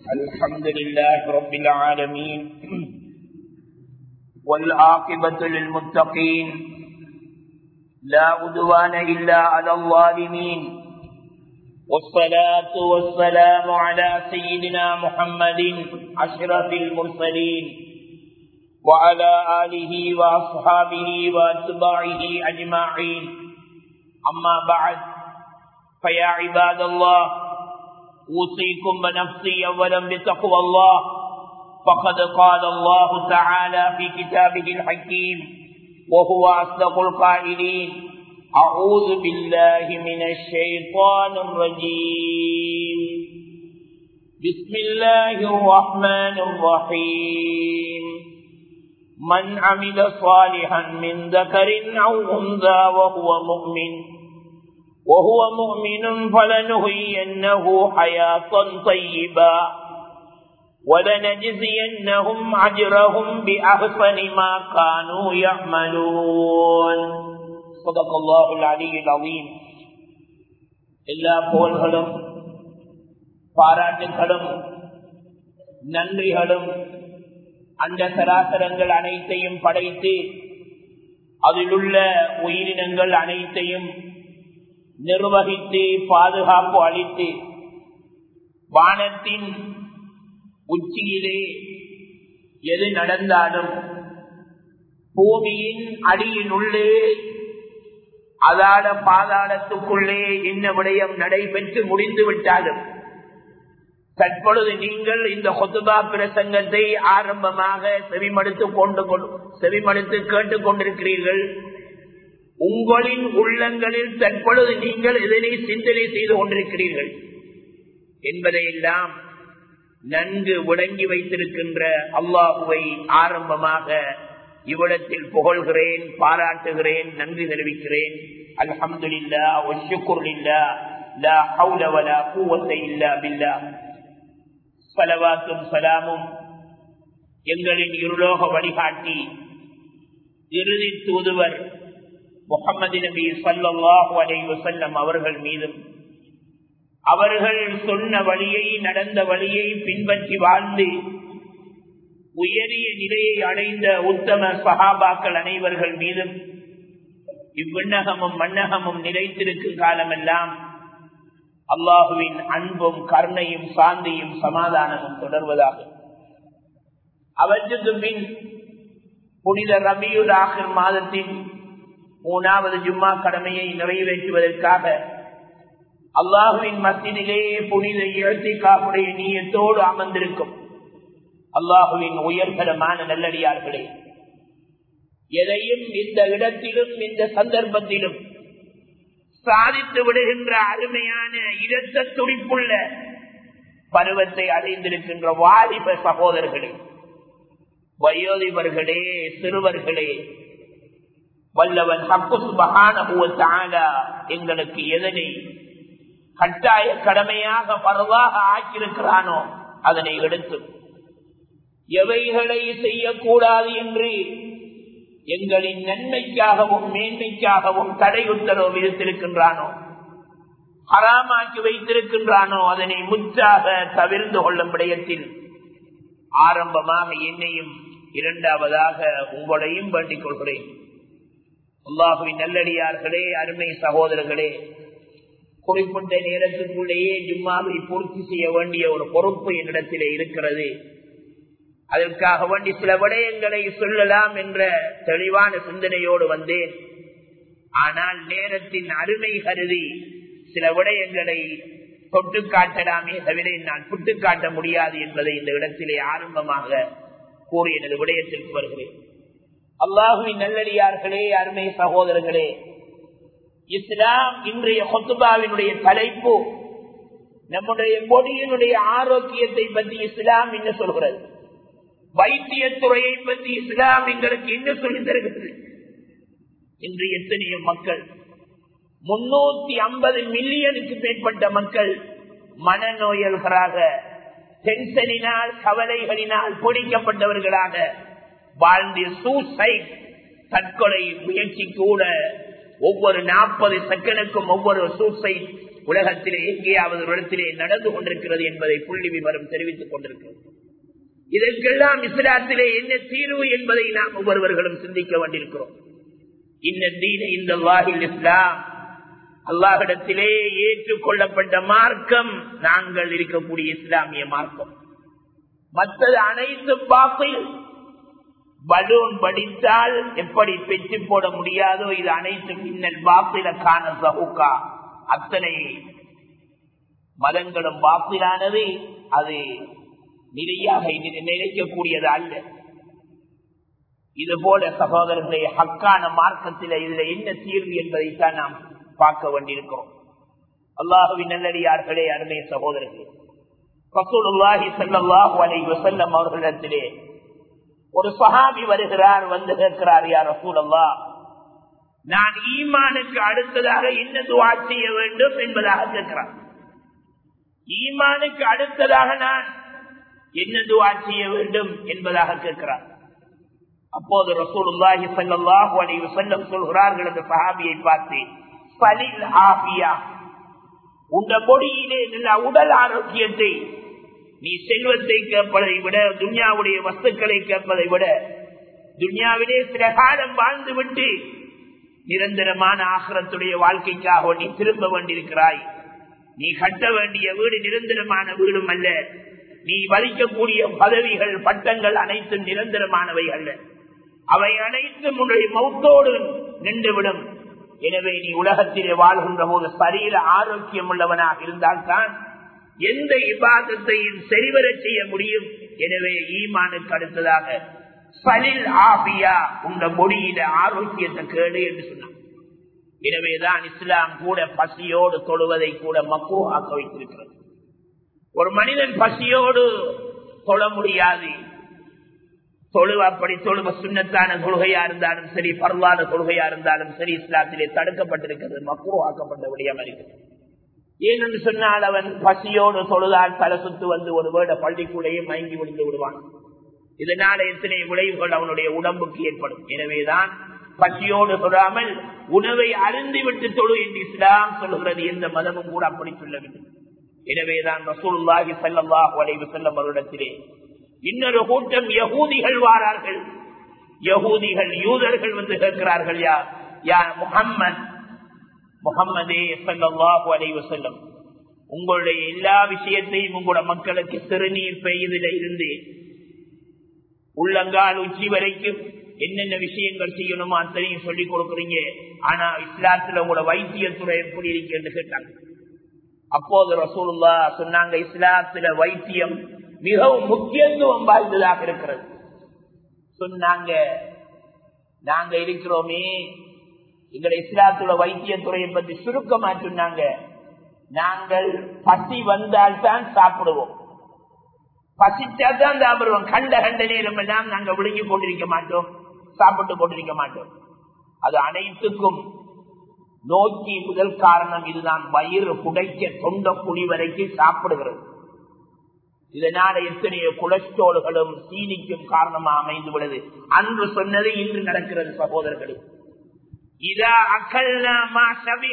الحمد لله رب العالمين والعاقبة للمتقين لا عدوان إلا على الظالمين والصلاة والسلام على سيدنا محمد أشرف المرسلين وعلى آله وأصحابه وأتباعه أجمعين أما بعد فيا عباد الله أوصيكم بنفسي أولا بتقوى الله فقد قال الله تعالى في كتابه الحكيم وهو أصدق القائلين أعوذ بالله من الشيطان الرجيم بسم الله الرحمن الرحيم من عمل صالحا من ذكر أو أنثى وهو مؤمن وهو مؤمن فلنهينه حياة طيبة ولنجزينهم أجرهم بأحسن ما كانوا يعملون صدق الله العلي العظيم எல்லா போல்களும் பாராட்டுகளும் நன்றிகளும் அந்த சராசரங்கள் அனைத்தையும் படைத்து அதிலுள்ள உயிரினங்கள் அனைத்தையும் நிர்வகித்து பாதுகாப்பு அளித்து வானத்தின் உச்சியிலே எது நடந்தாலும் பூமியின் அடியின் உள்ளே அதாட பாதாளத்துக்குள்ளே என்ன விடயம் நடைபெற்று முடிந்து விட்டாலும் தற்பொழுது நீங்கள் இந்த கொத்துபா பிரசங்கத்தை ஆரம்பமாக செவிமடுத்து கொண்டு செவிமடுத்து கேட்டுக் கொண்டிருக்கிறீர்கள் உங்களின் உள்ளங்களில் தற்பொழுது நீங்கள் இதனை சிந்தனை செய்து கொண்டிருக்கிறீர்கள் என்பதையெல்லாம் நன்கு விளங்கி வைத்திருக்கின்ற அல்லாஹுவை ஆரம்பமாக இவ்விடத்தில் புகழ்கிறேன் பாராட்டுகிறேன் நன்றி தெரிவிக்கிறேன் அல்ஹம்துலில்லா ஒஷுக்குர்லில்லா லா ஹவுல வலா கூவத்தை இல்லா பில்லா பலவாத்தும் சலாமும் எங்களின் இருலோக வழிகாட்டி இறுதி தூதுவர் முகமது நபி சல்லாஹூ அலை வசல்லம் அவர்கள் மீதும் அவர்கள் சொன்ன வழியை நடந்த வழியை பின்பற்றி வாழ்ந்து உயரிய நிலையை அடைந்த உத்தம சகாபாக்கள் அனைவர்கள் மீதும் இவ்விண்ணகமும் மன்னகமும் நிலைத்திருக்கும் காலமெல்லாம் அல்லாஹுவின் அன்பும் கருணையும் சாந்தியும் சமாதானமும் தொடர்வதாக அவற்றுக்கு பின் புனித ரபியுல் ஆகிர் மாதத்தின் மூணாவது ஜும்மா கடமையை நிறைவேற்றுவதற்காக அல்லாஹுவின் மத்தியிலே புனித இழத்திக்காவுடைய நீயத்தோடு அமர்ந்திருக்கும் அல்லாஹுவின் உயர்தரமான நல்லடியார்களே எதையும் இந்த இடத்திலும் இந்த சந்தர்ப்பத்திலும் சாதித்து விடுகின்ற அருமையான இரத்த துடிப்புள்ள பருவத்தை அடைந்திருக்கின்ற வாலிப சகோதரர்களே வயோதிபர்களே சிறுவர்களே வல்லவன் எங்களுக்கு எதனை கட்டாய கடமையாக பரவாக ஆக்கியிருக்கிறானோ அதனை எடுத்து எவைகளை செய்யக்கூடாது என்று எங்களின் நன்மைக்காகவும் மேன்மைக்காகவும் தடை உத்தரவு விதித்திருக்கின்றானோ ஹராமாக்கி வைத்திருக்கின்றானோ அதனை முற்றாக தவிர்ந்து கொள்ளும் விடயத்தில் ஆரம்பமாக என்னையும் இரண்டாவதாக உங்களையும் வேண்டிக் கொள்கிறேன் அல்லாஹுவின் நல்லடியார்களே அருமை சகோதரர்களே குறிப்பிட்ட நேரத்துக்குள்ளேயே ஜும்மாவை பூர்த்தி செய்ய வேண்டிய ஒரு பொறுப்பு என்னிடத்திலே இருக்கிறது அதற்காக வேண்டி சில விடயங்களை சொல்லலாம் என்ற தெளிவான சிந்தனையோடு வந்தேன் ஆனால் நேரத்தின் அருமை கருதி சில விடயங்களை தொட்டு காட்டலாமே தவிர நான் புட்டு காட்ட முடியாது என்பதை இந்த இடத்திலே ஆரம்பமாக கூறி எனது விடயத்திற்கு வருகிறேன் அல்லாஹுவின் நல்லடியார்களே அருமை சகோதரர்களே இஸ்லாம் இன்றைய கொத்துபாவினுடைய தலைப்பு நம்முடைய கொடியினுடைய ஆரோக்கியத்தை பற்றி இஸ்லாம் என்ன சொல்கிறது வைத்தியத்துறையை பற்றி இஸ்லாம் எங்களுக்கு என்ன சொல்லி தருகிறது இன்று எத்தனையோ மக்கள் முன்னூத்தி ஐம்பது மில்லியனுக்கு மேற்பட்ட மக்கள் மனநோயல்களாக டென்ஷனினால் கவலைகளினால் பிடிக்கப்பட்டவர்களாக வாழ்ந்து சூசைட் தற்கொலை முயற்சி கூட ஒவ்வொரு நாற்பது செகண்டுக்கும் ஒவ்வொரு சூசைட் உலகத்திலே எங்கேயாவது ஒரு இடத்திலே நடந்து கொண்டிருக்கிறது என்பதை புள்ளி விவரம் தெரிவித்துக் கொண்டிருக்கிறது இதற்கெல்லாம் இஸ்லாத்திலே என்ன தீர்வு என்பதை நாம் ஒவ்வொருவர்களும் சிந்திக்க வேண்டியிருக்கிறோம் இந்த தீன இந்த வாகில் இஸ்லாம் அல்லாஹிடத்திலே ஏற்றுக்கொள்ளப்பட்ட மார்க்கம் நாங்கள் இருக்கக்கூடிய இஸ்லாமிய மார்க்கம் மற்றது அனைத்து பாப்பில் பலூன் படித்தால் எப்படி பெற்று போட முடியாதோ இது அனைத்து பின்னல் பாப்பில காண சவுக்கா அத்தனை மதங்களும் பாப்பிலானது அது நிலையாக நினைக்கக்கூடியது அல்ல இது போல சகோதரர்களுடைய ஹக்கான மார்க்கத்தில் இதுல என்ன தீர்வு என்பதைத்தான் நாம் பார்க்க வேண்டியிருக்கிறோம் அல்லாஹுவின் நல்லடியார்களே அருமை சகோதரர்களே ரசூலுல்லாஹி ஸல்லல்லாஹு அலைஹி வஸல்லம் அவர்களிடத்திலே ஒரு சஹாபி வருகிறார் வந்து கேட்கிறார் யார் ரசூலல்லாஹ் நான் ஈமானுக்கு அடுத்ததாக என்ன துவா செய்ய வேண்டும் என்பதாக கேட்கிறார் ஈமானுக்கு அடுத்ததாக நான் என்ன துவா செய்ய வேண்டும் என்பதாக கேட்கிறார் அப்போது ரசூலுல்லாஹி ஸல்லல்லாஹு அலைஹி வஸல்லம் சொல்கிறார்கள் அந்த சஹாபியை பார்த்து பலில் ஆபியா உண்ட பொடியிலே நல்ல உடல் ஆரோக்கியத்தை நீ செல்வத்தை கேட்பதை விட துன்யாவுடைய வஸ்துக்களை கேட்பதை விட துன்யாவிலே சில காலம் வாழ்ந்து விட்டு நிரந்தரமான ஆசிரத்துடைய வாழ்க்கைக்காக நீ திரும்ப வேண்டியிருக்கிறாய் நீ கட்ட வேண்டிய வீடு நிரந்தரமான வீடும் அல்ல நீ வலிக்கக்கூடிய பதவிகள் பட்டங்கள் அனைத்தும் நிரந்தரமானவை அல்ல அவை அனைத்தும் உன்னுடைய மௌத்தோடு நின்றுவிடும் எனவே நீ உலகத்திலே வாழ்கின்ற போது சரீர ஆரோக்கியம் உள்ளவனாக இருந்தால்தான் எந்த இபாதத்தையும் சரிவர செய்ய முடியும் எனவே ஈமானுக்கு அடுத்ததாக சலில் ஆபியா உங்க மொழியில ஆரோக்கியத்தை கேடு என்று சொன்னான் எனவேதான் இஸ்லாம் கூட பசியோடு தொழுவதை கூட மக்கோ ஆக்க வைத்திருக்கிறது ஒரு மனிதன் பசியோடு தொழ முடியாது தொழுவ அப்படி தொழுவ சுண்ணத்தான தொழுகையா இருந்தாலும் சரி பரவாத தொழுகையா இருந்தாலும் சரி இஸ்லாத்திலே தடுக்கப்பட்டிருக்கிறது மக்கோ ஆக்கப்பட்ட விடயம் இருக்கிறது ஏனென்று சொன்னால் அவன் பசியோடு தொழுதால் தலை சுத்து வந்து ஒரு வேட பள்ளிக்குள்ளேயே மயங்கி விழுந்து விடுவான் இதனால எத்தனை விளைவுகள் அவனுடைய உடம்புக்கு ஏற்படும் எனவேதான் பசியோடு தொழாமல் உணவை அருந்திவிட்டு தொழு என்று இஸ்லாம் சொல்லுகிறது எந்த மதமும் கூட அப்படி சொல்லவில்லை எனவேதான் ரசூலுல்லாஹி ஸல்லல்லாஹு அலைஹி வஸல்லம் அவரிடத்திலே இன்னொரு கூட்டம் யகூதிகள் வாரார்கள் யகூதிகள் யூதர்கள் வந்து கேட்கிறார்கள் யா யா முஹம்மத் முகம்மதே ஸல்லல்லாஹு அலைஹி வஸல்லம் உங்களுடைய எல்லா விஷயத்தையும் உங்களோட மக்களுக்கு சிறுநீர் பெய்தல இருந்து உள்ளங்கால் உச்சி வரைக்கும் என்னென்ன விஷயங்கள் செய்யணுமோ அத்தனையும் சொல்லிக் கொடுக்குறீங்க ஆனா இஸ்லாத்துல உங்களோட வைத்தியத்துறை எப்படி இருக்கு என்று கேட்டாங்க அப்போது ரசூலுல்லா சொன்னாங்க இஸ்லாத்துல வைத்தியம் மிகவும் முக்கியத்துவம் வாய்ந்ததாக இருக்கிறது சொன்னாங்க நாங்க இருக்கிறோமே எங்களை இஸ்லாத்துல வைத்தியத்துறையை பற்றி சுருக்கமா சொன்னாங்க நாங்கள் பசி வந்தால் தான் சாப்பிடுவோம் பசிச்சா தான் சாப்பிடுவோம் கண்ட கண்ட நேரம் எல்லாம் நாங்க விழுங்கி கொண்டிருக்க மாட்டோம் சாப்பிட்டு கொண்டிருக்க மாட்டோம் அது அனைத்துக்கும் நோக்கி முதல் காரணம் இதுதான் வயிறு புடைக்க தொண்ட குழி வரைக்கும் சாப்பிடுகிறது இதனால எத்தனையோ கொலஸ்ட்ரோல்களும் சீனிக்கும் காரணமா அமைந்து விடுது அன்று சொன்னது இன்று நடக்கிறது சகோதரர்களே இதா அக்கல்னா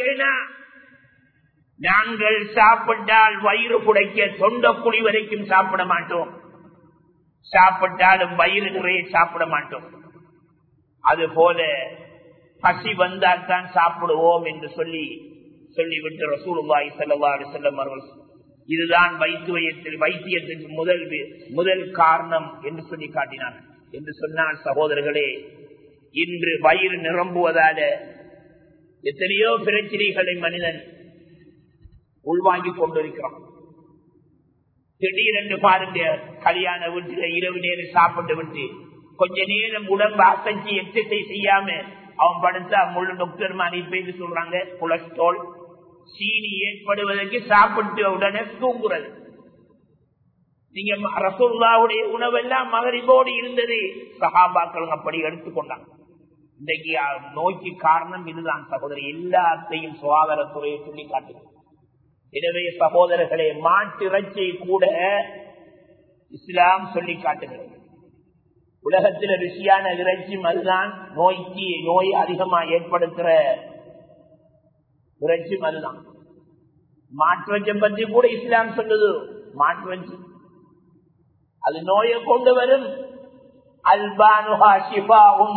நாங்கள் சாப்பிட்டால் வயிறு புடைக்க தொண்ட குழி வரைக்கும் சாப்பிட மாட்டோம் சாப்பிட்டாலும் வயிறு நிறைய சாப்பிட மாட்டோம் அது போல பசி வந்தால் தான் சாப்பிடுவோம் என்று சொல்லி சொல்லிவிட்டு ரசூலுல்லாய் செல்லவாறு செல்லும் அவர்கள் இதுதான் வைத்தியத்தில் வைத்தியத்துக்கு முதல் முதல் காரணம் என்று சொல்லி காட்டினார் என்று சொன்னால் சகோதரர்களே இன்று வயிறு நிரம்புவதால எத்தனையோ பிரச்சனைகளை மனிதன் உள்வாங்கிக் கொண்டிருக்கிறான் திடீரென்று பாருங்க கல்யாண வீட்டுல இரவு நேரம் சாப்பிட்டு விட்டு கொஞ்ச நேரம் உடம்பு அசைச்சு எக்ஸசைஸ் செய்யாம அவன் படுத்தா முழு டாக்டர் அனுப்பி சொல்றாங்க கொலஸ்ட்ரால் சீனி ஏற்படுவதற்கு சாப்பிட்டு உடனே தூங்குறது நீங்க ரசோல்லாவுடைய உணவெல்லாம் மகரிபோடு இருந்தது சகாபாக்கள் அப்படி எடுத்துக்கொண்டாங்க இன்றைக்கு நோய்க்கு காரணம் இதுதான் சகோதரி எல்லாத்தையும் சுகாதாரத்துறையை சொல்லி காட்டுது எனவே சகோதரர்களே மாட்டிறைச்சி கூட இஸ்லாம் சொல்லி காட்டுகிறது உலகத்தில் ருசியான இறைச்சி அதுதான் நோய்க்கு நோய் அதிகமா ஏற்படுத்துற இறைச்சி அதுதான் மாற்றுவச்சை பற்றி கூட இஸ்லாம் சொல்லுது மாற்றுவச்சு அது நோயை கொண்டு வரும் அல்பானுஹா ஷிபாவும்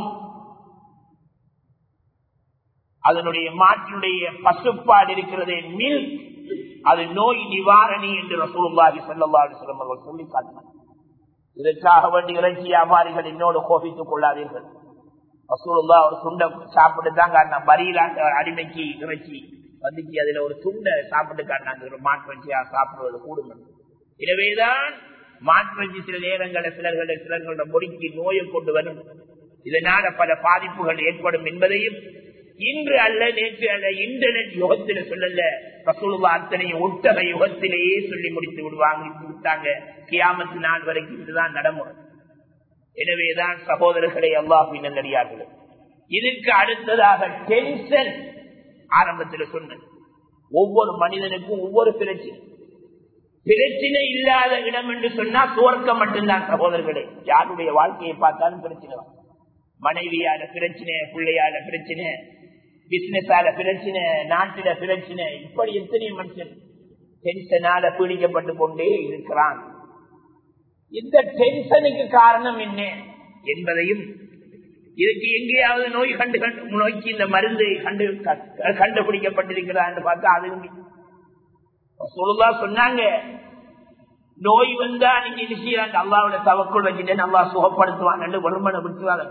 அதனுடைய மாற்றினுடைய பசுப்பாடு இருக்கிறதே மில்க் அது நோய் நிவாரணி என்று ரசூலுல்லாஹி ஸல்லல்லாஹு அலைஹி வஸல்லம் அவர்கள் சொல்லி காட்டினார் இதற்காக வேண்டி இறைச்சி வியாபாரிகள் என்னோடு கோபித்துக் கொள்ளாதீர்கள் ரசூலுல்லா ஒரு துண்டை சாப்பிட்டு தான் காட்டினான் வரியிலாண்ட அடிமைக்கு இறைச்சி வந்துச்சு அதுல ஒரு துண்டை சாப்பிட்டு காட்டினாங்க ஒரு மாற்றுவச்சியா சாப்பிடுவது கூடும் எனவேதான் மாற்றுவச்சி சில நேரங்களில் சிலர்கள் சிலர்களோட மொழிக்கு நோயை கொண்டு வரும் இதனால பல பாதிப்புகள் ஏற்படும் என்பதையும் இன்று அல்ல நேற்று அல்ல இன்டர்நெட் யுகத்தில சொல்லல ரசூலுல்லா அத்தனையும் ஒட்டக யுகத்திலேயே சொல்லி முடித்து விடுவாங்க விட்டாங்க கியாமத்து நாள் வரைக்கும் இதுதான் நடைமுறை எனவேதான் சகோதரர்களை அல்லாஹின் நல்லடியார்கள் இதுக்கு அடுத்ததாக டென்ஷன் ஆரம்பத்தில் சொன்ன ஒவ்வொரு மனிதனுக்கும் ஒவ்வொரு பிரச்சனை பிரச்சனை இல்லாத இடம் என்று சொன்னா சுவர்க்கம் மட்டும்தான் சகோதரர்களே யாருடைய வாழ்க்கையை பார்த்தாலும் பிரச்சனை மனைவியால பிரச்சனை பிள்ளையால பிரச்சனை பிசினஸால பிரச்சனை நாட்டில பிரச்சனை இப்படி எத்தனை மனுஷன் டென்ஷனால பீடிக்கப்பட்டு கொண்டே இருக்கிறான் இந்த டென்ஷனுக்கு காரணம் என்ன என்பதையும் இதுக்கு எங்கேயாவது நோய் கண்டு கண்டு நோய்க்கு இந்த மருந்து கண்டு கண்டுபிடிக்கப்பட்டிருக்கிறான்னு பார்த்தா அது சொல்லுதா சொன்னாங்க நோய் வந்தா நீங்க இது செய்யறாங்க அல்லாவோட தவக்குள் வச்சுட்டு நல்லா சுகப்படுத்துவாங்க வருமனை விட்டுவாங்க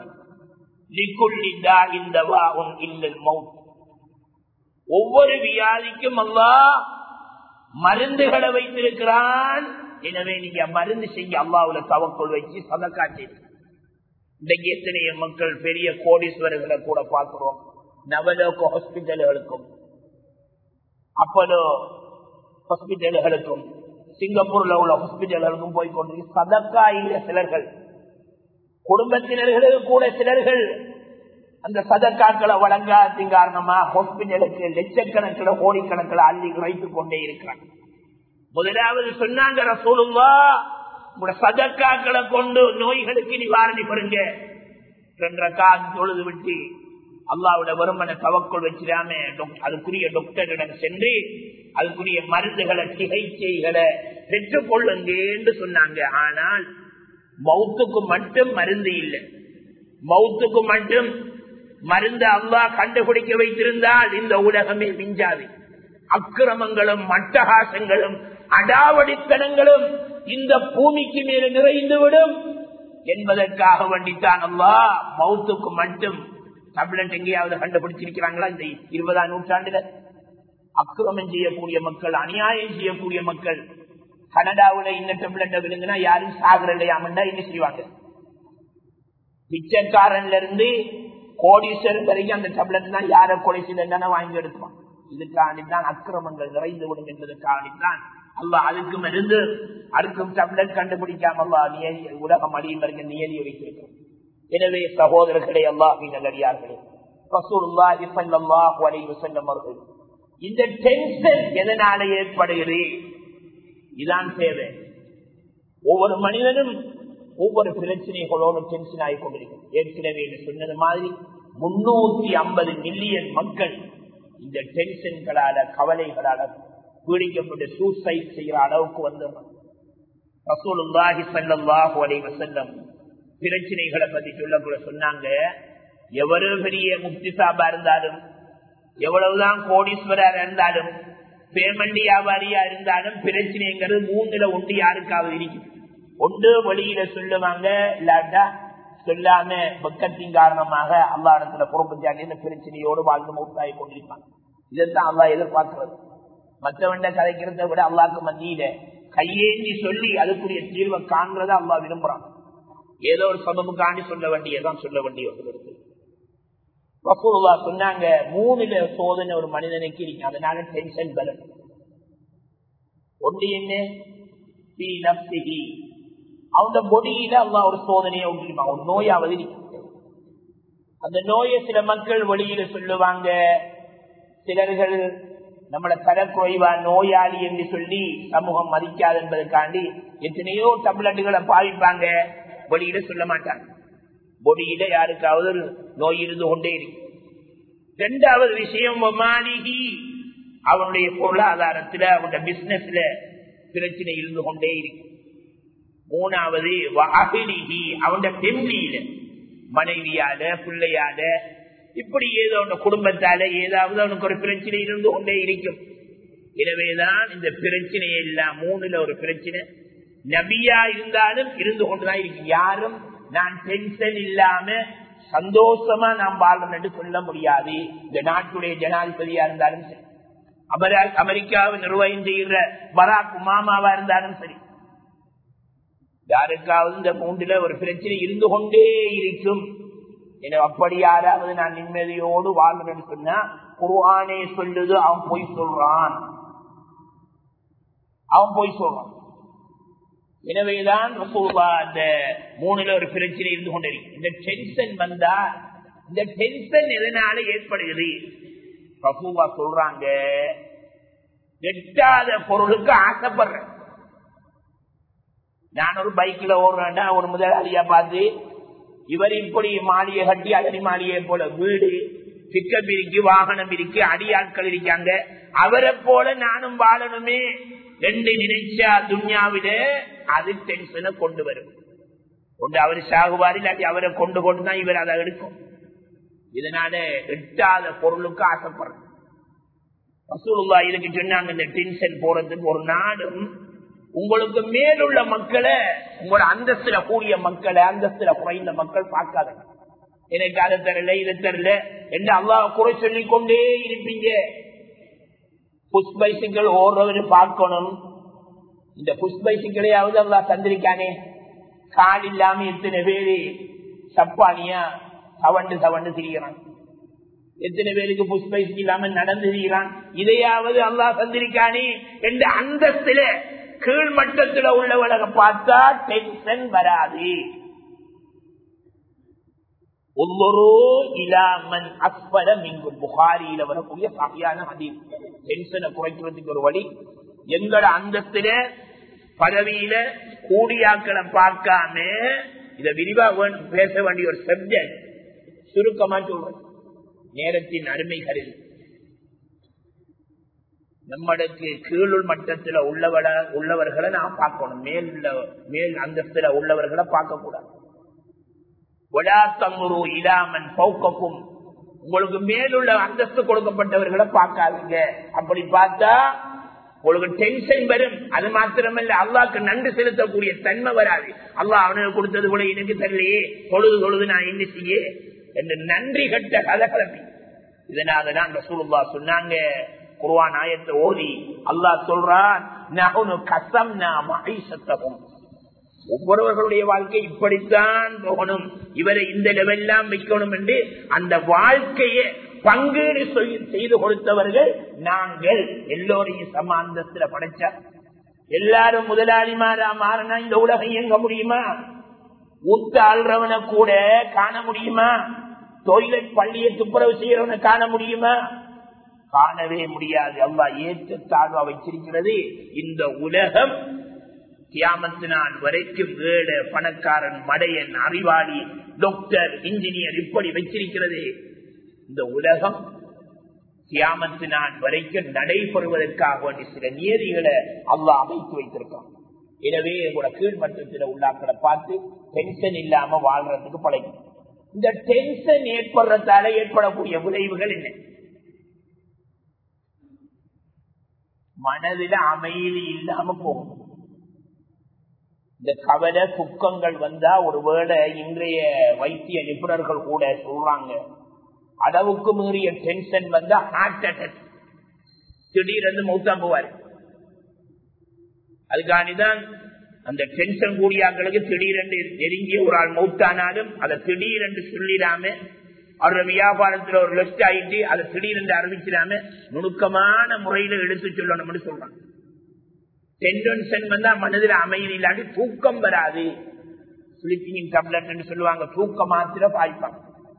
ஒவ்வொரு வியாதிக்கும் அல்லா மருந்துகளை வைத்திருக்கிறான் எனவே நீங்க மருந்து செய்ய அல்லாவுல தவக்குள் வச்சு சதக்கா செய்யுங்க இன்றைக்கு எத்தனைய மக்கள் பெரிய கோடீஸ்வரர்களை கூட பார்க்கிறோம் நவலோக ஹாஸ்பிட்டல்களுக்கும் அப்போலோ ஹாஸ்பிட்டல்களுக்கும் சிங்கப்பூர்ல உள்ள ஹாஸ்பிட்டல்களுக்கும் போய் கொண்டு சதக்கா இல்ல சிலர்கள் குடும்பத்தினர்களுக்கு கூட சிலர்கள் அந்த சதக்காக்களை வழங்காதத்தின் காரணமா ஹாஸ்பிட்டலுக்கு லட்சக்கணக்கில் கோடிக்கணக்கில் அள்ளி வைத்துக் கொண்டே இருக்கிறாங்க முதலாவது சொன்னாங்க ரசூலுல்லா உங்களோட சதக்காக்களை கொண்டு நோய்களுக்கு நிவாரணி பெறுங்க ரெண்டரை கால் தொழுது விட்டு அல்லாவோட வருமனை தவக்குள் வச்சிடாம அதுக்குரிய டாக்டரிடம் சென்று அதுக்குரிய மருந்துகளை சிகிச்சைகளை பெற்றுக் கொள்ளுங்க என்று சொன்னாங்க ஆனால் மவுத்துக்கு மட்டும் மருந்து இல்லை மவுத்துக்கு மட்டும் மருந்து அல்லா கண்டுபிடிக்க வைத்திருந்தால் இந்த உலகமே மிஞ்சாது அக்கிரமங்களும் மட்டகாசங்களும் அடாவடித்தனங்களும் இந்த பூமிக்கு மேல நிறைந்துவிடும் என்பதற்காக வேண்டித்தான் அல்லா மவுத்துக்கு மட்டும் டப்லெட் எங்கேயாவது கண்டுபிடிச்சிருக்கிறாங்களா இந்த இருபதாம் நூற்றாண்டுல அக்கிரமம் செய்யக்கூடிய மக்கள் அநியாயம் செய்யக்கூடிய மக்கள் கனடாவுல இந்த டெப்லெட்டை விழுங்கினா யாரும் சாகுற இல்லையாமண்டா என்ன செய்வாங்க பிச்சைக்காரன்ல இருந்து கோடீஸ்வரன் வரைக்கும் அந்த டெப்லெட் தான் யார கொலை செய்தான வாங்கி எடுத்துவான் இதுக்காண்டித்தான் அக்கிரமங்கள் நிறைந்து விடும் என்பதற்காண்டித்தான் அல்லா அதுக்கு மருந்து அதுக்கும் டெப்லெட் கண்டுபிடிக்காம அல்லா நியதி உலகம் அடியும் வரைக்கும் நியதியை வைத்திருக்கிறோம் எனவே சகோதரர்களே அல்லாஹி நல்லடியார்களே ரசூலுல்லாஹி ஸல்லல்லாஹு அலைஹி வஸல்லம் அவர்கள் இந்த டென்ஷன் எதனால ஏற்படுகிறது இதான் தேவை ஒவ்வொரு மனிதனும் ஒவ்வொரு பிரச்சனைகளோடு டென்ஷன் ஆகி கொண்டிருக்கும் ஏற்கனவே சொன்னது மாதிரி முன்னூத்தி ஐம்பது மில்லியன் மக்கள் இந்த டென்ஷன்களால கவலைகளால பீடிக்கப்பட்டு சூசைட் செய்கிற அளவுக்கு வந்துடுறாங்க ரசூலுல்லாஹி ஸல்லல்லாஹு அலைஹி வஸல்லம் பிரச்சனைகளை பத்தி சொல்லக்கூட சொன்னாங்க எவ்வளவு பெரிய முக்தி சாபா இருந்தாலும் எவ்வளவுதான் கோடீஸ்வரர் இருந்தாலும் பேமண்டி வியாபாரியா இருந்தாலும் பிரச்சனைங்கிறது மூணுல ஒன்று யாருக்காவது இருக்கும் ஒன்று வழியில சொல்லுவாங்க இல்லாட்டா சொல்லாம பக்கத்தின் காரணமாக அல்லா இடத்துல பொறுப்பு சாட்டி இந்த பிரச்சனையோடு வாழ்ந்து மூத்தாகி கொண்டிருப்பாங்க இதைத்தான் அல்லா எதிர்பார்க்கிறது மற்றவண்ட கதைக்கிறத விட அல்லாக்கு மத்தியில கையேந்தி சொல்லி அதுக்குரிய தீர்வை காண்கிறத அல்லா விரும்புறான் ஏதோ ஒரு சபமுக்காண்டி சொல்ல வேண்டியதான் சொல்ல வேண்டிய ஒரு ரசூலுல்லா சொன்னாங்க மூணுல சோதனை ஒரு மனிதனுக்கு இருக்கு அதனால டென்ஷன் பலன் ஒன்று என்ன அவங்க பொடியில அல்லா ஒரு சோதனையை உண்டிருப்பாங்க ஒரு நோயாவது இருக்கு அந்த நோயை சில மக்கள் வெளியில சொல்லுவாங்க சிலர்கள் நம்மள தரக்குறைவா நோயாளி என்று சொல்லி சமூகம் மதிக்காது என்பதற்காண்டி எத்தனையோ டப்லெட்டுகளை பாவிப்பாங்க வெளியில சொல்ல மாட்டாங்க பொடியில யாருக்காவது ஒரு நோய் இருந்து கொண்டே இருக்கு இரண்டாவது விஷயம் மாளிகி அவனுடைய பொருளாதாரத்துல அவனுடைய பிசினஸ்ல பிரச்சனை இருந்து கொண்டே இருக்கு மூணாவது வாகினிகி அவனுடைய பெண்ணியில மனைவியால பிள்ளையால இப்படி ஏதோ ஒன்று குடும்பத்தால ஏதாவது அவனுக்கு ஒரு பிரச்சனை இருந்து கொண்டே இருக்கும் எனவேதான் இந்த பிரச்சனை எல்லாம் மூணுல ஒரு பிரச்சனை நபியா இருந்தாலும் இருந்து கொண்டுதான் இருக்கு யாரும் நான் டென்ஷன் இல்லாம சந்தோஷமா நாம் வாழணும் என்று சொல்ல முடியாது இந்த நாட்டுடைய ஜனாதிபதியா இருந்தாலும் சரி அமெரிக்கா அமெரிக்காவை நிர்வாகம் செய்கிற பராக் மாமாவா இருந்தாலும் சரி யாருக்காவது இந்த மூன்றுல ஒரு பிரச்சனை இருந்து கொண்டே இருக்கும் என அப்படி யாராவது நான் நிம்மதியோடு வாழ்றேன்னு சொன்னா குருவானே சொல்லுது அவன் போய் சொல்றான் அவன் போய் சொல்றான் எனவேதான் ரசூலுல்லாஹ் அந்த மூணுல ஒரு பிரச்சனை இருந்து கொண்டிருக்கு இந்த டென்ஷன் வந்தா இந்த டென்ஷன் எதனால ஏற்படுகிறது ரசூலா சொல்றாங்க எட்டாத பொருளுக்கு ஆசைப்படுறேன் நான் ஒரு பைக்ல ஓடுறேன்னா ஒரு முதலாளியா பார்த்து இவர் இப்படி மாளிகை கட்டி அடி மாளிகை போல வீடு பிக்கப் இருக்கு வாகனம் இருக்கு அடியாட்கள் இருக்காங்க அவரை போல நானும் வாழணுமே ரெண்டு நினைச்சா துன்யாவில அது டென்ஷனை கொண்டு வரும் ஒன்று அவர் சாகுவார் இல்லாட்டி அவரை கொண்டு கொண்டு தான் இவர் அதை எடுக்கும் இதனால எட்டாத பொருளுக்கு ஆசைப்படுறேன் ரசூலுல்லா இதுக்கு சொன்னாங்க இந்த டென்ஷன் போறதுக்கு ஒரு நாடும் உங்களுக்கு மேலுள்ள மக்களை உங்களோட அந்தஸ்துல கூடிய மக்களை அந்தஸ்துல குறைந்த மக்கள் பார்க்காத எனக்கு அதை தரல இதை தரல என்று அல்லாஹ் குறை சொல்லிக் கொண்டே இருப்பீங்க புஷ் பைசிக்கிள் ஓடுறவரு பார்க்கணும் இந்த புஷ் பைசிக்கிளையாவது அல்லா தந்திருக்கானே கால் இல்லாம எத்தனை பேரு சப்பானியா சவண்டு சவண்டு திரிகிறான் எத்தனை பேருக்கு புஷ் பைசிக் இல்லாம நடந்து திரிகிறான் இதையாவது அல்லா தந்திருக்கானே என்று அந்தஸ்துல கீழ்மட்டத்தில் உள்ளவளை பார்த்தா டென்ஷன் வராது ஒவ்வொரு இலாமன் அஸ்பல மிங்கும் புகாரியில வரக்கூடிய சாகியான ஹதீஸ் டென்ஷனை குறைக்கிறதுக்கு ஒரு வழி எங்கட அந்தஸ்துல பதவியில கூடியாக்களை பார்க்காம இத விரிவா பேச வேண்டிய ஒரு சப்ஜெக்ட் சுருக்கமா சொல்றேன் நேரத்தின் அருமை கருது நம்மளுக்கு கீழுள் மட்டத்துல உள்ளவள உள்ளவர்களை நாம் பார்க்கணும் மேல் மேல் அந்தஸ்துல உள்ளவர்களை பார்க்க கூடாது தங்குரு இடாமன் பௌக்கக்கும் உங்களுக்கு மேலுள்ள அந்தஸ்து கொடுக்கப்பட்டவர்களை பார்க்காதீங்க அப்படி பார்த்தா உங்களுக்கு டென்ஷன் வரும் அது மாத்திரமல்ல அல்லாக்கு நன்றி செலுத்தக்கூடிய தன்மை வராது அல்லாஹ் அவனுக்கு கொடுத்தது கூட எனக்கு தெரியலையே தொழுது தொழுது நான் என்ன செய்ய என்று நன்றி கட்ட கலகலப்பி இதனால தான் ரசூலுல்லா சொன்னாங்க குருவான் ஆயத்தை ஓதி அல்லாஹ் சொல்றான் ஒவ்வொருவர்களுடைய வாழ்க்கை இப்படித்தான் போகணும் இவரை இந்த லெவல்லாம் வைக்கணும் என்று அந்த வாழ்க்கையை பங்கீடு செய்து கொடுத்தவர்கள் நாங்கள் எல்லோரையும் சம அந்தஸ்துல படைச்சா எல்லாரும் முதலாளிமாரா மாறினா இந்த உலகம் இயங்க முடியுமா ஊத்த ஆள்றவனை கூட காண முடியுமா தொழிலை பள்ளியை துப்புரவு செய்யறவனை காண முடியுமா காணவே முடியாது அல்லா ஏற்ற தாழ்வா வச்சிருக்கிறது இந்த உலகம் கியாமத்து நாள் வரைக்கும் ஏழு பணக்காரன் மடையன் அறிவாளி டாக்டர் இன்ஜினியர் இப்படி வச்சிருக்கிறது இந்த உலகம் கியாமத்து நாள் வரைக்கும் நடைபெறுவதற்காக வேண்டிய சில நியதிகளை அல்லா அமைத்து வைத்திருக்கான் எனவே உங்களோட கீழ்மட்டத்தில் உள்ளாக்களை பார்த்து டென்ஷன் இல்லாம வாழ்றதுக்கு பழகும் இந்த டென்ஷன் ஏற்படுறதால ஏற்படக்கூடிய விளைவுகள் என்ன மனதில அமைதி இல்லாம போகும் இந்த கவலை துக்கங்கள் வந்தா ஒருவேளை இன்றைய வைத்திய நிபுணர்கள் கூட சொல்றாங்க அளவுக்கு மீறிய டென்ஷன் வந்தா ஹார்ட் அட்டாக் திடீரென்று மௌத்தா போவார் அதுக்கானிதான் அந்த டென்ஷன் கூடியாக்களுக்கு திடீரென்று நெருங்கிய ஒரு ஆள் மௌத்தானாலும் அதை திடீரென்று சொல்லிடாம அவரோட வியாபாரத்துல ஒரு லெப்ட் ஆயிட்டு அதை திடீரென்று அறிவிச்சிடாம நுணுக்கமான முறையில எடுத்து சொல்லணும்னு சொல்றாங்க டென்ஷன் வந்தா மனதில் அமைதி இல்லாட்டி தூக்கம் வராது ஸ்லீப்பிங் டப்லெட் சொல்லுவாங்க தூக்கம் மாத்திர பாய்ப்பாங்க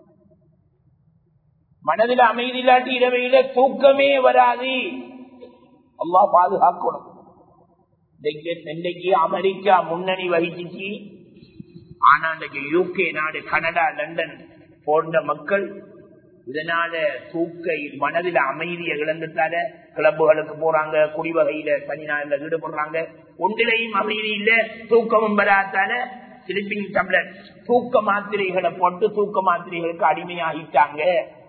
மனதில் அமைதி இல்லாட்டி இரவையில தூக்கமே வராது அல்லா பாதுகாக்கணும் இன்னைக்கு அமெரிக்கா முன்னணி வகிச்சிச்சு ஆனா இன்றைக்கு யூகே நாடு கனடா லண்டன் போன்ற மக்கள் இதனால தூக்க மனதில் அமைதியை இழந்துட்டால கிளப்புகளுக்கு போறாங்க குடிவகையில சனி நாளில் ஈடுபடுறாங்க ஒன்றிலையும் அமைதி இல்ல தூக்கமும் வராதால ஸ்லிப்பிங் டம்ளர் தூக்க மாத்திரைகளை போட்டு தூக்க மாத்திரைகளுக்கு அடிமையாகிட்டாங்க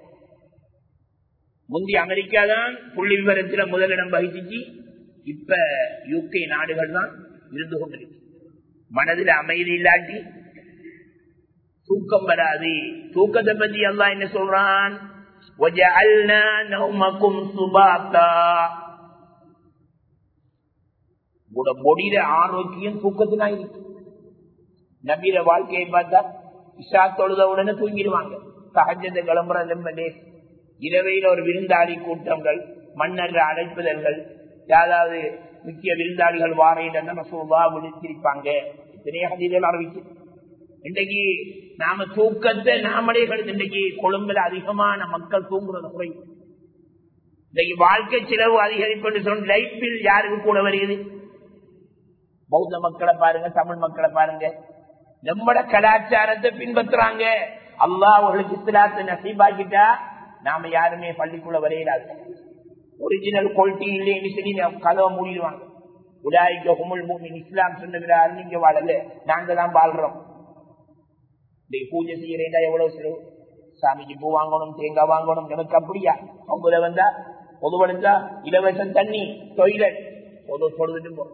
முந்தி அமெரிக்கா தான் புள்ளி விவரத்துல முதலிடம் வகிச்சிச்சு இப்ப யூகே நாடுகள் தான் இருந்து கொண்டிருக்கு மனதில் அமைதி இல்லாட்டி தூக்கம் வராது தூக்கத்தை பத்தி எல்லாம் என்ன சொல்றான் பொடியில ஆரோக்கியம் தூக்கத்தினா இருக்கு நபீர வாழ்க்கையை பார்த்தா இஷா தொழுத உடனே தூங்கிடுவாங்க சகஜத்தை கிளம்புறது இரவையில் ஒரு விருந்தாளி கூட்டங்கள் மன்னர் அழைப்புதல்கள் யாராவது முக்கிய விருந்தாளிகள் வாரையில மசோபா விழித்திருப்பாங்க இத்தனைய ஹதீதல் அறிவிச்சு இன்றைக்கு நாம தூக்கத்தை நாமளே கருத்து இன்றைக்கு கொழும்புல அதிகமான மக்கள் தூங்குறது குறை இன்றைக்கு வாழ்க்கை செலவு அதிகரிப்பு சொன்ன லைஃபில் யாருக்கு கூட வருகிறது பௌத்த மக்களை பாருங்க தமிழ் மக்களை பாருங்க நம்மட கலாச்சாரத்தை பின்பற்றுறாங்க அல்லா அவர்களுக்கு இஸ்லாத்தை நசீபாக்கிட்டா நாம யாருமே பள்ளிக்குள்ள வரையிடாது ஒரிஜினல் குவாலிட்டி இல்லைன்னு சொல்லி கதவை மூடிடுவாங்க உடாய்க்கு ஹுமுல் மூமின் இஸ்லாம் சொன்ன நீங்க வாழல நாங்க தான் வாழ்றோம் பூஜை செய்யறேன்டா எவ்வளவு செலவு சாமிக்கு பூ வாங்கணும் தேங்காய் வாங்கணும் நமக்கு அப்படியா அவங்க வந்தா பொதுவெடுத்தா இலவசம் தண்ணி டொய்லெட் பொது பொழுதுட்டு போ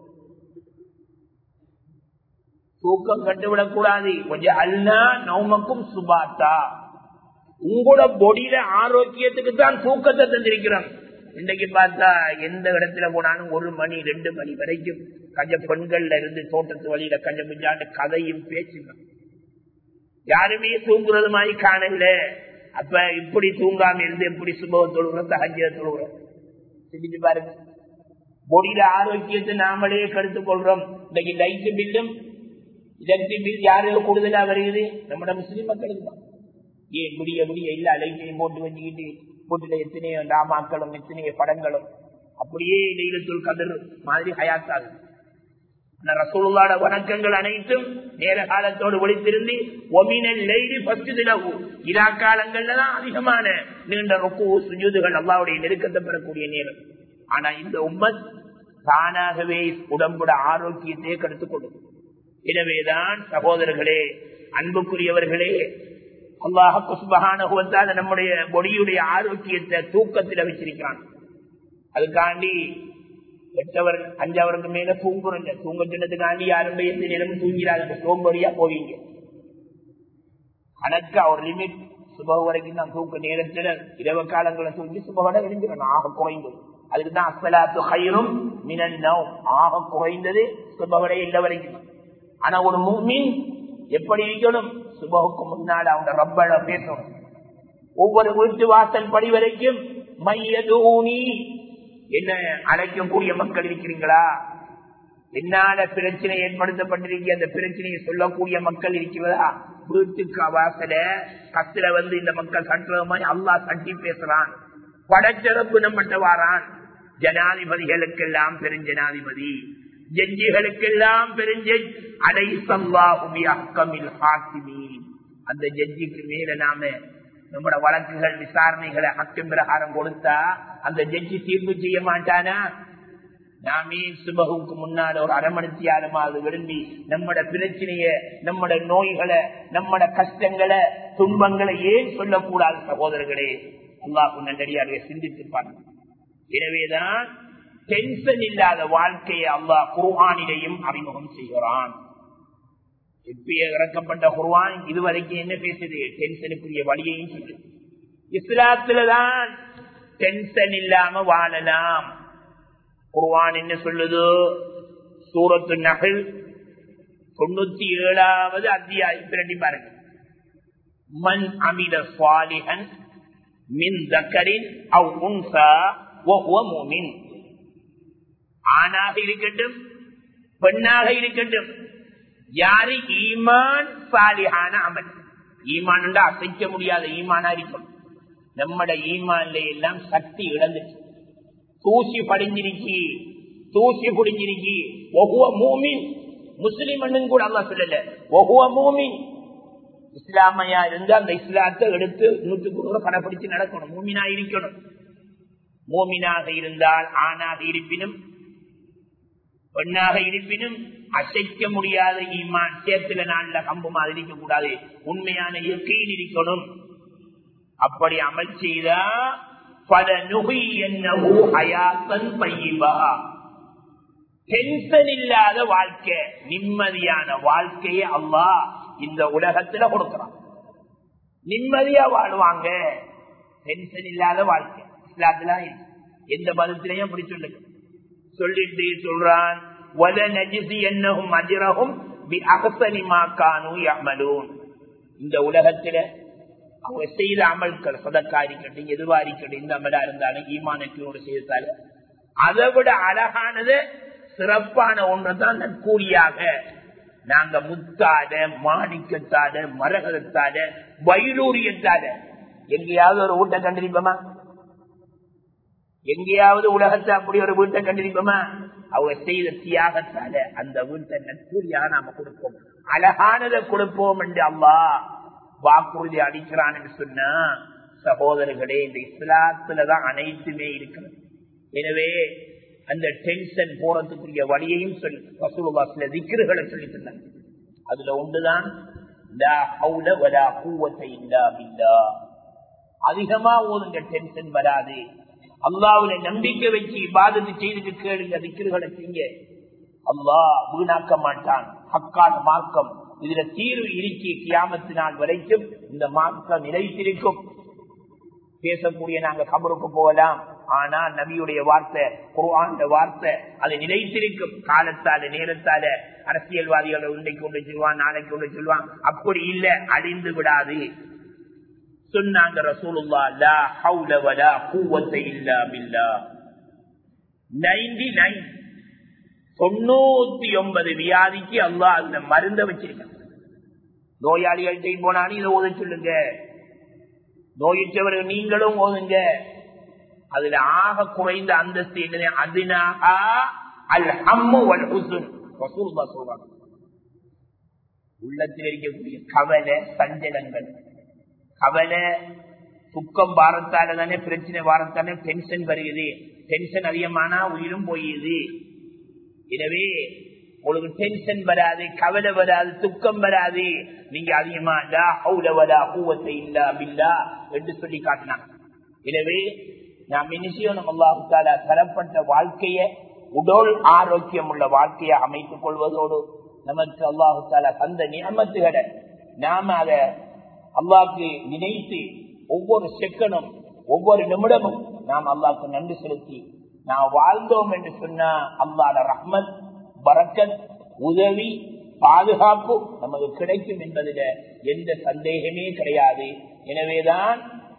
தூக்கம் கட்டுவிடக் கூடாது கொஞ்சம் அல்லா நௌமக்கும் சுபாத்தா உங்களோட பொடியில ஆரோக்கியத்துக்கு தான் தூக்கத்தை தந்திருக்கிறோம் இன்னைக்கு பார்த்தா எந்த இடத்துல போனாலும் ஒரு மணி ரெண்டு மணி வரைக்கும் கஞ்ச பெண்கள்ல இருந்து தோட்டத்து வழியில கஞ்ச முஞ்சாண்டு கதையும் பேச்சுங்க யாருமே தூங்குறது மாதிரி காணல அப்ப இப்படி தூங்காம இருந்து எப்படி சுபவ தொழுகிறோம் தகஜ தொழுகிறோம் சிந்திச்சு பாருங்க பொடியில ஆரோக்கியத்தை நாமளே கருத்து கொள்றோம் இன்னைக்கு லைட் பில்லும் எலக்ட்ரிக் பில் யாருக்கு கூடுதலா வருகிறது நம்ம முஸ்லீம் மக்களுக்கு தான் ஏன் முடிய முடிய எல்லா லைட்டையும் போட்டு வச்சுக்கிட்டு போட்டுல எத்தனையோ டாமாக்களும் எத்தனையோ படங்களும் அப்படியே நீளத்துள் கதர் மாதிரி ஹயாத்தாகுது ரசூலுல்லாட வணக்கங்கள் அனைத்தும் நேர காலத்தோடு ஒழித்திருந்து ஒமினல் லைடி பஸ்ட் தினகு இரா காலங்கள்ல தான் அதிகமான நீண்ட ரொக்கு சுஜூதுகள் அல்லாவுடைய நெருக்கத்தை பெறக்கூடிய நேரம் ஆனா இந்த உம்மத் தானாகவே உடம்புட ஆரோக்கியத்தையே கருத்துக் கொள்ளும் எனவேதான் சகோதரர்களே அன்புக்குரியவர்களே அல்லாஹ குஸ்பகான நம்முடைய பொடியுடைய ஆரோக்கியத்தை தூக்கத்தில் வச்சிருக்கான் அதுக்காண்டி எட்டவர் அஞ்சவருக்கு மேல தூங்குறங்க தூங்க சொன்னதுக்காண்டி யாரும் எந்த நேரமும் தூங்கிறாங்க சோம்பறியா போவீங்க கணக்கா ஒரு லிமிட் சுப வரைக்கும் தான் தூக்க நேரத்துல இரவு காலங்களை தூங்கி சுபவட விழுந்துடணும் ஆக குறைந்தது அதுக்குதான் அஸ்வலாத்து கயிறும் மினன்னவும் ஆக குறைந்தது சுபவடை இல்லை வரைக்கும் ஆனா ஒரு மீன் எப்படி இருக்கணும் சுபகுக்கு முன்னாடி அவங்க ரப்பட பேசணும் ஒவ்வொரு வீட்டு வாசல் படி வரைக்கும் மையதூனி என்ன அழைக்கக்கூடிய மக்கள் இருக்கிறீங்களா என்னால பிரச்சனை ஏற்படுத்தப்பட்டிருக்க அந்த பிரச்சனையை சொல்லக்கூடிய மக்கள் இருக்கிறதா வீட்டுக்கு வாசல கத்துல வந்து இந்த மக்கள் சட்டுறதுமாய் அல்லா தட்டி பேசுறான் படச்சிறப்பு நம்மகிட்ட வாரான் ஜனாதிபதிகளுக்கெல்லாம் பெருஞ்சனாதிபதி ஜட்ஜிகளுக்கெல்லாம் பெருஞ்ச அடைசல்லாஹுமில் அந்த ஜட்ஜிக்கு மேல நாம நம்மட வழக்குகள் விசாரணைகளை ஹக்கம் பிரகாரம் கொடுத்தா அந்த ஜட்ஜி தீர்ப்பு செய்ய மாட்டானா நாமே சுபகுக்கு முன்னால ஒரு அரமணித்தியாலமாவது விரும்பி நம்மட பிரச்சனைய நம்மட நோய்களை நம்மட கஷ்டங்களை துன்பங்களை ஏன் சொல்லக்கூடாது சகோதரர்களே அல்லாஹு நன்றடியாக சிந்தித்து எனவேதான் டென்ஷன் இல்லாத வாழ்க்கையை அல்லாஹ் குர்ஆனிலையும் அறிமுகம் செய்கிறான் எப்பய இறக்கப்பட்ட குர்வான் இதுவரைக்கும் என்ன பேசுது டென்ஷனுக்குரிய வழியையும் சொல்லு இஸ்லாத்துலதான் டென்ஷன் இல்லாம வாழலாம் குர்வான் என்ன சொல்லுது சூரத்து நகல் தொண்ணூத்தி ஏழாவது அத்தியாயம் பிரண்டி பாருங்க மண் அமித சுவாலிகன் மின் தக்கரின் அவ் உன்சா மின் ஆணாக இருக்கட்டும் பெண்ணாக இருக்கட்டும் யாரு ஈமான் சாலியான அமல் ஈமான் அசைக்க முடியாத ஈமானா இருக்கும் நம்மட ஈமான்ல எல்லாம் சக்தி இழந்துச்சு தூசி படிஞ்சிருக்கி தூசி புடிஞ்சிருக்கி ஒவ்வொரு மூமின் முஸ்லிம் கூட அல்லா சொல்லல ஒவ்வொரு மூமின் இஸ்லாமையா இருந்து அந்த இஸ்லாத்தை எடுத்து நூற்றுக்கு நூறு கடைபிடிச்சு நடக்கணும் மூமினா இருக்கணும் மூமினாக இருந்தால் ஆணாக இருப்பினும் பெண்ணாக இருப்பினும் அசைக்க முடியாத ஈமான் சேத்துல நாள்ல கம்பு மாதிரி இருக்க கூடாது உண்மையான இயற்கையில் இருக்கணும் அப்படி அமல் செய்தா பல நுகை என்னவோ அயாத்தன் பையபா டென்ஷன் இல்லாத வாழ்க்கை நிம்மதியான வாழ்க்கையை அல்லா இந்த உலகத்துல கொடுக்கிறான் நிம்மதியா வாழ்வாங்க டென்ஷன் இல்லாத வாழ்க்கை இஸ்லாத்துல எந்த மதத்திலையும் அப்படி சொல்லுங்க சொல்லிட்டு சொல்றான் வல நஜிசி என்னகும் அஜிரகும் இந்த உலகத்துல அவங்க செய்த அமல்கள் சதக்கா இருக்கட்டும் எதுவா இருக்கட்டும் இந்த அமலா இருந்தாலும் ஈமானத்தோடு செய்தால அதை விட அழகானது சிறப்பான ஒன்றுதான் நற்கூலியாக நாங்க முத்தாத மாணிக்கத்தாத மரகதத்தாத வைலூரியத்தாத எங்கேயாவது ஒரு வீட்டை கண்டிருப்போமா எங்கேயாவது உலகத்தை அப்படி ஒரு வீட்டை கண்டிருப்போமா அவங்க செய்த தியாகத்தால அந்த வீட்டை நற்கூலியாக நாம கொடுப்போம் அழகானதை கொடுப்போம் என்று அம்மா வாக்குறுதி அளிக்கிறான் என்று சொன்னா சகோதரர்களே இந்த இஸ்லாத்துலதான் அனைத்துமே இருக்கிறது எனவே அந்த டென்ஷன் போறதுக்குரிய வழியையும் சொல்லி வசூலுவா சில திக்ருகளை சொல்லி தந்தாங்க அதுல ஒன்றுதான் அதிகமா ஓதுங்க டென்ஷன் வராது அல்லாவுல நம்பிக்கை வச்சு இபாதத்து செய்துட்டு கேளுங்க திக்ருகளை செய்ய அல்லாஹ் வீணாக்க மாட்டான் ஹக்கான மார்க்கம் இதுல தீர்வு இருக்கி கியாமத்து நாள் வரைக்கும் இந்த மார்க்கம் நிலைத்திருக்கும் பேசக்கூடிய நாங்க கபருக்கு போகலாம் ஆனா நபியுடைய வார்த்தை குர்ஆன் வார்த்தை அது நிலைத்திருக்கும் காலத்தால நேரத்தால அரசியல்வாதிகள் இன்றைக்கு ஒன்று சொல்லுவான் நாளைக்கு ஒன்று சொல்லுவான் அப்படி இல்ல அழிந்து விடாது சொன்னாங்க ரசூலுல்லா லா ஹவுல வலா கூவத்தை இல்லா பில்லா நைன்டி நைன் தொண்ணூத்தி ஒன்பது வியாதிக்கு அல்லா அந்த மருந்த வச்சிருக்க நோயாளிகள்கிட்ட போனாலும் இதை ஓத சொல்லுங்க நோயிற்றவர்கள் நீங்களும் ஓதுங்க அதுல ஆக குறைந்த அந்தஸ்து என்ன அதினாக அல் ஹம்மு வல் ஹுசுன் ரசூலுல்லாஹ் சொல்றாங்க உள்ளத்தில் இருக்கக்கூடிய கவலை சஞ்சலங்கள் கவலை துக்கம் வாரத்தால தானே பிரச்சனை வாரத்தானே டென்ஷன் வருகிறது டென்ஷன் அதிகமானா உயிரும் போயிடுது எனவே உங்களுக்கு டென்ஷன் வராது கவலை வராது துக்கம் வராது நீங்க அதிகமா பூவத்தை இல்லா பில்லா என்று சொல்லி காட்டினாங்க எனவே நாம் நிச்சயம் நம்ம அல்லாஹால தரப்பட்ட வாழ்க்கைய உடல் ஆரோக்கியம் உள்ள வாழ்க்கையை அமைத்துக் கொள்வதோடு நமக்கு அல்லாஹு தாலா தந்த நியமத்துகளை நாம அதை அல்லாஹ்க்கு நினைத்து ஒவ்வொரு செகண்டும் ஒவ்வொரு நிமிடமும் நாம் அல்லாஹ்க்கு நன்றி செலுத்தி நாம் வாழ்ந்தோம் என்று சொன்னா அல்லாட ரஹ்மத் பரக்கத் உதவி பாதுகாப்பு நமக்கு கிடைக்கும் என்பதில எந்த சந்தேகமே கிடையாது எனவேதான்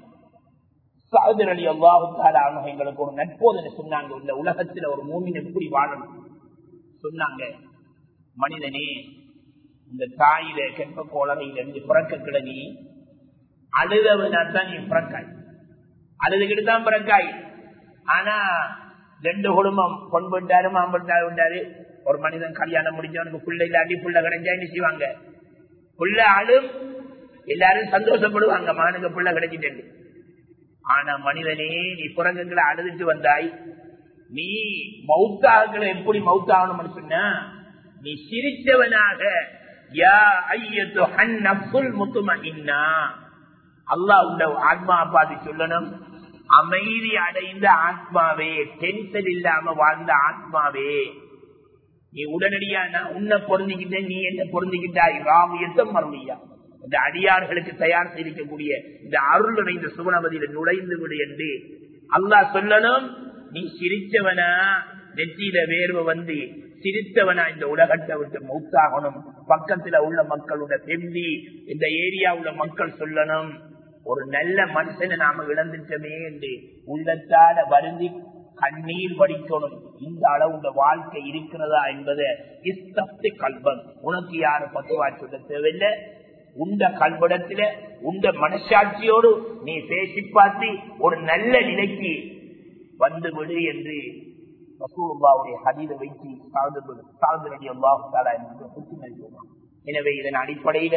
சாதர் அலி அல்லாஹு எங்களுக்கு ஒரு நட்போதனை சொன்னாங்க இந்த உலகத்துல ஒரு மூமின் எப்படி வாழணும் சொன்னாங்க மனிதனே இந்த தாயில கெப்ப கோளரையில இருந்து பிறக்க கிழவி அழுதவனாத்தான் நீ பிறக்காய் அழுதுகிட்டு தான் பிறக்காய் ஆனா ரெண்டு குடும்பம் பொன் விட்டாரு மாம்பட்டாரு விட்டாரு ஒரு மனிதன் கல்யாணம் முடிஞ்சவனுக்கு புள்ள இல்லாட்டி புள்ள கிடைச்சா என்ன செய்வாங்க புள்ள ஆளும் எல்லாரும் சந்தோஷப்படுவாங்க மானுக்கு புள்ள கிடைச்சிட்டு ஆனா மனிதனே நீ புறங்கங்களை அழுதுட்டு வந்தாய் நீ மௌத்தாக்களை எப்படி மௌத்தாகணும்னு சொன்னா நீ சிரிச்சவனாக யா ஐயத்து ஹன்னப்புல் முத்துமஇன்னா அல்லாஹ் உள்ள ஆத்மா பார்த்து சொல்லணும் அமைதி அடைந்த ஆத்மாவே டென்ஷன் இல்லாம வாழ்ந்த ஆத்மாவே நீ உடனடியா நான் உன்னை பொருந்திக்கிட்ட நீ என்ன பொருந்திக்கிட்டாய் ராமியத்தம் மறுமையா இந்த அடியார்களுக்கு தயார் செய்திருக்கக்கூடிய இந்த அருள் நிறைந்த சுவனமதியில நுழைந்து விடு என்று அல்லாஹ் சொல்லணும் நீ சிரிச்சவனா நெற்றியில வேர்வை வந்து சிரித்தவனா இந்த உலகத்தை விட்டு மௌத்தாகணும் பக்கத்துல உள்ள மக்களோட செம்பி இந்த ஏரியா உள்ள மக்கள் சொல்லணும் ஒரு நல்ல மனுஷனை நாம இழந்துட்டோமே என்று உள்ளத்தால வருந்தி கண்ணீர் வடிக்கணும் இந்த அளவு வாழ்க்கை இருக்கிறதா என்பதை இஸ்தப்தி கல்வன் உனக்கு யாரு பத்துவா சொல்ல தேவையில்லை உண்ட கல்விடத்தில உண்ட மனசாட்சியோடு நீ பேசி பார்த்து ஒரு நல்ல நிலைக்கு வந்து விடு என்று ரசூலுல்லாவுடைய ஹதீத வைத்து சார்ந்து சார்ந்து அல்லாஹு தாலா என்று புத்தி மதிப்பான் எனவே இதன் அடிப்படையில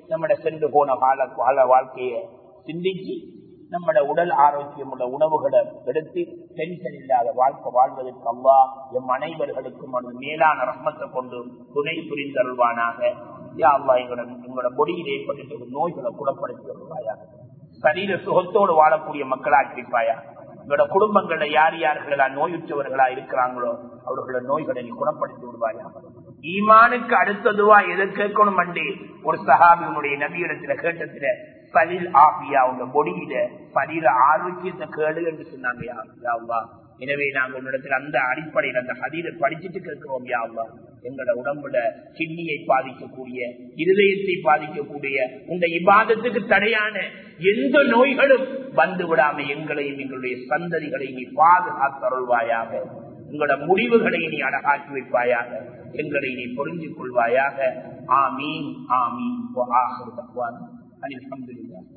நம்மட சென்று போன கால கால வாழ்க்கையை சிந்திச்சு நம்மட உடல் ஆரோக்கியம் உள்ள உணவுகளை எடுத்து டென்ஷன் இல்லாத வாழ்க்கை வாழ்வதற்கு அவ்வா எம் அனைவர்களுக்கும் அது மேலான ரம்மத்தை கொண்டு துணை புரிந்தருள்வானாக யா அல்லா எங்களோட எங்களோட பொடியில் ஏற்பட்டு நோய்களை குணப்படுத்தி வருவாயாக சரீர சுகத்தோடு வாழக்கூடிய மக்களாக்கிருப்பாயா எங்களோட குடும்பங்கள்ல யார் யார்களெல்லாம் நோயுற்றவர்களா இருக்கிறாங்களோ அவர்களோட நோய்களை நீ குணப்படுத்தி விடுவாயா ஈமானுக்கு அடுத்ததுவா எதை கேட்கணும் அண்டி ஒரு சஹாபியினுடைய நபியிடத்துல கேட்டத்துல பலில் ஆபியா உங்க பொடியில பலில ஆரோக்கியத்தை கேடு என்று சொன்னாங்க யாவா எனவே நாங்க உன்னிடத்தில் அந்த அடிப்படையில் அந்த ஹதீரை படிச்சுட்டு கேட்கிறோம் யாவா எங்களோட உடம்புல கிட்னியை பாதிக்கக்கூடிய இருதயத்தை பாதிக்கக்கூடிய இந்த இபாதத்துக்கு தடையான எந்த நோய்களும் வந்து விடாம எங்களையும் எங்களுடைய சந்ததிகளை நீ பாதுகாத்தருள்வாயாக உங்களோட முடிவுகளை நீ அழகாக்கி வைப்பாயாக எங்களை நீ புரிஞ்சு கொள்வாயாக ஆமீன் ஆமீன் ஆஹர் பகவான் அலமதுல்லா